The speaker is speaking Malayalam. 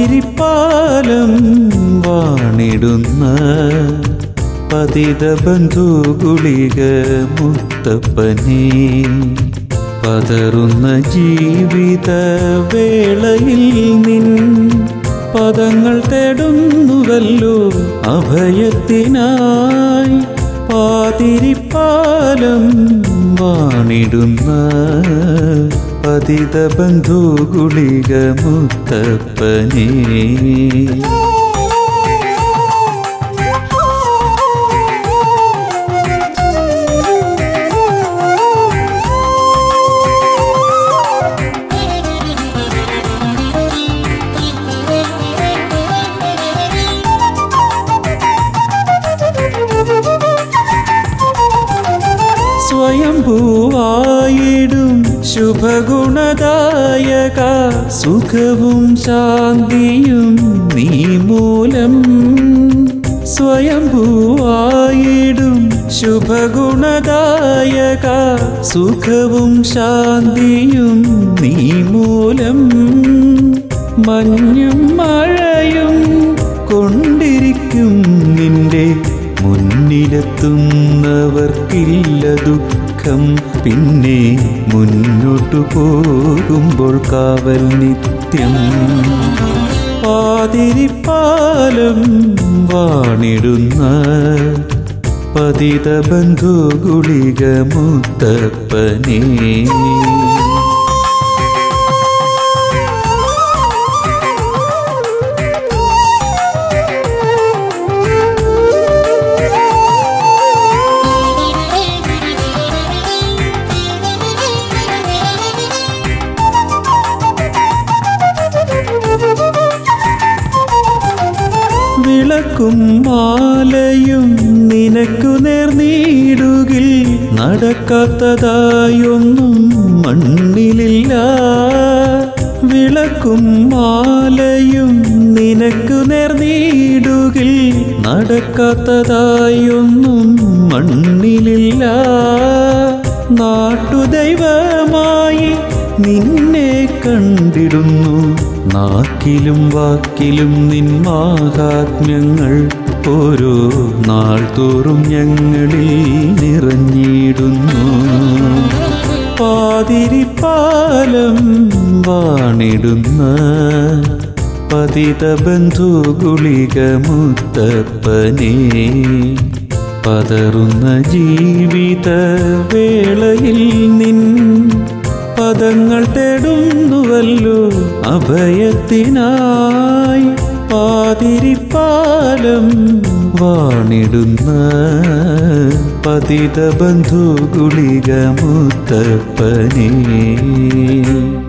പാതിരിപ്പാലം വാണിടുന്ന പതിത ബന്ധു ഗുളിക മുത്തപ്പനെ പതറുന്ന ജീവിത വേളയിൽ നിൻ പദങ്ങൾ തേടുന്നുവല്ലോ അഭയത്തിനായി പാതിരിപ്പാലം വാണിടുന്ന പതിത ബന്ധു ഗുളിക മുത്തപ്പനേ സ്വയംഭൂവായിടും ശുഭഗുണദായക സുഖവും ശാന്തിയും നീ മൂലം സ്വയംഭൂവായിടും ശുഭഗുണദായക സുഖവും ശാന്തിയും നീ മൂലം മഞ്ഞും മഴയും കൊണ്ടിരിക്കും നിന്റെ മുന്നിലെത്തുന്നവർക്കില്ല ദുഃഖം പിന്നെ മുന്നോട്ടു പോകുമ്പോൾ കാവൽ നിത്യം പാതിരിപ്പാലം വാണിടുന്ന പതിത ബന്ധു ഗുളിക മുത്തപ്പനേ വിളക്കും മാലയും നിനക്കു നേർനീടുകിൽ നടക്കാത്തതായൊന്നും മണ്ണിലില്ല വിളക്കും മാലയും നിനക്കു നേർനീടുകിൽ നടക്കാത്തതായൊന്നും മണ്ണിലില്ല നാട്ടുദൈവമായി നിന്നെ കണ്ടിടുന്നു നാക്കിലും വാക്കിലും നിൻ മാഹാത്മ്യങ്ങൾ ഓരോ നാൾ തോറും ഞങ്ങളിൽ നിറഞ്ഞിടുന്നു പാതിരിപ്പാലം വാണിടുന്ന പതിത ബന്ധു ഗുളിക മുത്തപ്പനേ പതറുന്ന ജീവിത വേളയിൽ നിൻ പദങ്ങൾ തേടുന്നുവല്ലോ അഭയത്തിനായി പാതിരിപ്പാലം വാണിടുന്ന പതിത ബന്ധു ഗുളിക മുത്തപ്പനേ